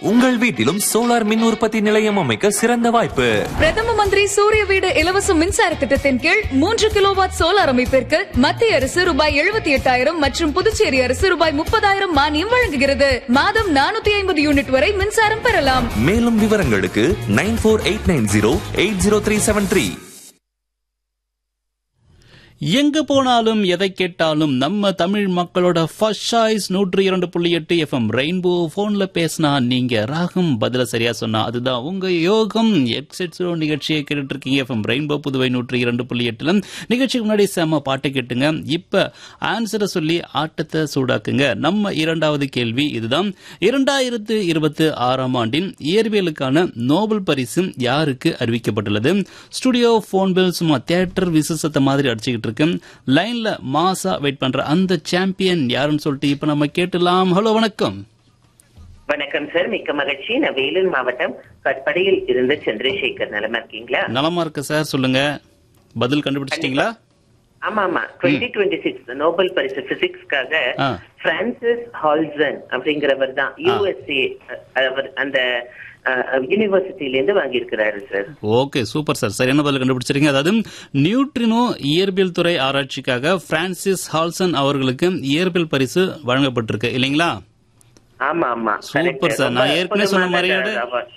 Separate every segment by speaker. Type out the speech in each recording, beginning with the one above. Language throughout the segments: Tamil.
Speaker 1: உங்கள் வீட்டிலும் சோலார் மின் உற்பத்தி நிலையம் அமைக்க சிறந்த வாய்ப்பு
Speaker 2: பிரதம மந்திரி சூரிய வீடு இலவச மின்சார திட்டத்தின் கீழ் மூன்று கிலோவாட் சோலார் அமைப்பிற்கு மத்திய அரசு ரூபாய் எழுபத்தி எட்டாயிரம் மற்றும் புதுச்சேரி அரசு ரூபாய் முப்பதாயிரம் மானியம் வழங்குகிறது மாதம் நானூத்தி ஐம்பது யூனிட் வரை மின்சாரம் பெறலாம்
Speaker 1: மேலும் விவரங்களுக்கு nine four eight nine zero eight zero three seven three
Speaker 3: எங்க போனாலும் எதை கேட்டாலும் நம்ம தமிழ் மக்களோட ஃபர்ஸ்ட் சாய்ஸ் நூற்றி இரண்டு புள்ளி எட்டு எஃப்எம் ரெயின்போ போன்ல பேசினா நீங்க ராகம் பதில சரியா சொன்னா அதுதான் உங்க யோகம் எக்ஸெட் நிகழ்ச்சியை கேட்டுட்டு இருக்கீங்க எஃப்எம் ரெயின்போ புதுவை நூற்றி இரண்டு புள்ளி எட்டுல நிகழ்ச்சிக்கு முன்னாடி செம்ம பாட்டு கேட்டுங்க இப்ப ஆன்சரை சொல்லி ஆட்டத்தை சூடாக்குங்க நம்ம இரண்டாவது கேள்வி இதுதான் இரண்டாயிரத்து இருபத்தி ஆறாம் ஆண்டின் இயற்பியலுக்கான நோபல் பரிசு யாருக்கு அறிவிக்கப்பட்டுள்ளது ஸ்டுடியோ போன் பில் சும்மா தியேட்டர் விசேஷத்தை மாதிரி அடிச்சுக்கிட்டு இருக்கு லைன்ல மாசா வெயிட் பண்ற அந்த சாம்பியன் யாருன்னு சொல்லிட்டு இப்ப நம்ம கேட்டுலாம் ஹலோ வணக்கம்
Speaker 4: வணக்கம் சார் மிக்க மகிழ்ச்சி நான் வேலூர் மாவட்டம் கட்படையில் இருந்து சந்திரசேகர் நலமா இருக்கீங்களா
Speaker 3: நலமா இருக்கு சார் சொல்லுங்க பதில் கண்டுபிடிச்சிட்டீங்களா
Speaker 4: ஆமா ஆமா டுவெண்ட்டி டுவெண்ட்டி சிக்ஸ் நோபல் பரிசு பிசிக்ஸ்க்காக
Speaker 3: ஆ.
Speaker 4: பிரான்சிஸ் ஹால்சன் அப்படிங்கிறவர் தான் யூஎஸ்ஏ அவர் அந்த யூனிவர்சிட்டில இருந்து வாங்கியிருக்கிறாரு சார்
Speaker 3: ஓகே சூப்பர் சார் சரியான பதில் கண்டுபிடிச்சிருக்கீங்க அதாவது நியூட்ரினோ இயற்பியல் துறை ஆராய்ச்சிக்காக பிரான்சிஸ் ஹால்சன் அவர்களுக்கு இயற்பியல் பரிசு வழங்கப்பட்டிருக்கு இல்லைங்களா
Speaker 4: ஆமா ஆமா
Speaker 3: Super sir. நான் ஏற்கனவே சொன்ன மாதிரியோட-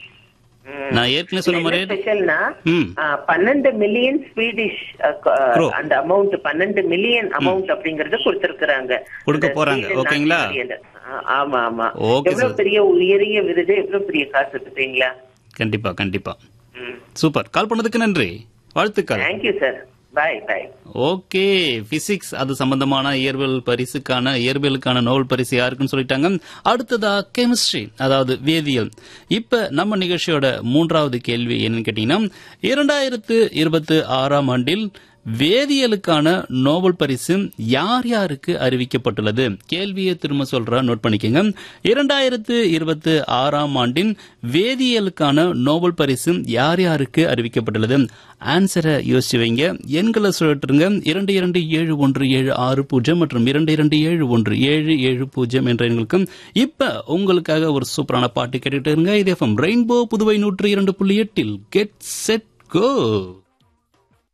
Speaker 3: நான் ஏற்கனவே சொன்ன மாதிரியே
Speaker 4: ஸ்பெஷல்னா
Speaker 3: ம்.
Speaker 4: பன்னெண்டு மில்லியன் ஸ்வீடிஷ்
Speaker 3: Crore.
Speaker 4: அந்த அமௌண்ட் பன்னெண்டு மில்லியன் அமௌண்ட் அப்படிங்கறது கொடுத்திருக்கிறாங்க
Speaker 3: கொடுக்க
Speaker 4: இந்த
Speaker 3: போறாங்க,
Speaker 4: ஸ்வீடன்
Speaker 3: ஓகேங்களா?
Speaker 4: நாட்டுக்கு அந்த- ஆ, ஆமா ஆமா
Speaker 3: Okay,
Speaker 4: எவ்வளவு
Speaker 3: sir.
Speaker 4: பெரிய உயரிய விருது எவ்வளவு பெரிய காசு பார்த்தீங்களா
Speaker 3: கண்டிப்பா கண்டிப்பா சூப்பர் கால் பண்ணதுக்கு நன்றி வாழ்த்துக்கள்
Speaker 4: thank you sir bye bye
Speaker 3: okay physics அது சம்பந்தமான இயற்பியல் பரிசுக்கான இயற்பியலுக்கான நோபல் பரிசு யாருக்குன்னு சொல்லிட்டாங்க அடுத்ததா கெமிஸ்ட்ரி அதாவது வேதியியல் இப்ப நம்ம நிகழ்ச்சியோட மூன்றாவது கேள்வி என்னன்னு கேட்டீங்கன்னா இரண்டாயிரத்து இருபத்தி ஆறாம் ஆண்டில் வேதியியலுக்கான நோபல் பரிசு யார் யாருக்கு அறிவிக்கப்பட்டுள்ளது கேள்வியை திரும்ப சொல்ற நோட் பண்ணிக்கோங்க இரண்டாயிரத்து இருபத்தி ஆறாம் ஆண்டின் வேதியியலுக்கான நோபல் பரிசு யார் யாருக்கு அறிவிக்கப்பட்டுள்ளது ஆன்சரை யோசிச்சு வைங்க எண்களை சொல்லிட்டுருங்க இரண்டு இரண்டு ஏழு ஒன்று ஏழு ஆறு பூஜ்ஜியம் மற்றும் இரண்டு இரண்டு ஏழு ஒன்று ஏழு ஏழு பூஜ்ஜியம் என்ற எண்களுக்கு இப்ப உங்களுக்காக ஒரு சூப்பரான பாட்டு கேட்டுட்டு இருங்க இது எஃப்எம் ரெயின்போ புதுவை நூற்று இரண்டு புள்ளி எட்டில் கெட் செட் கோ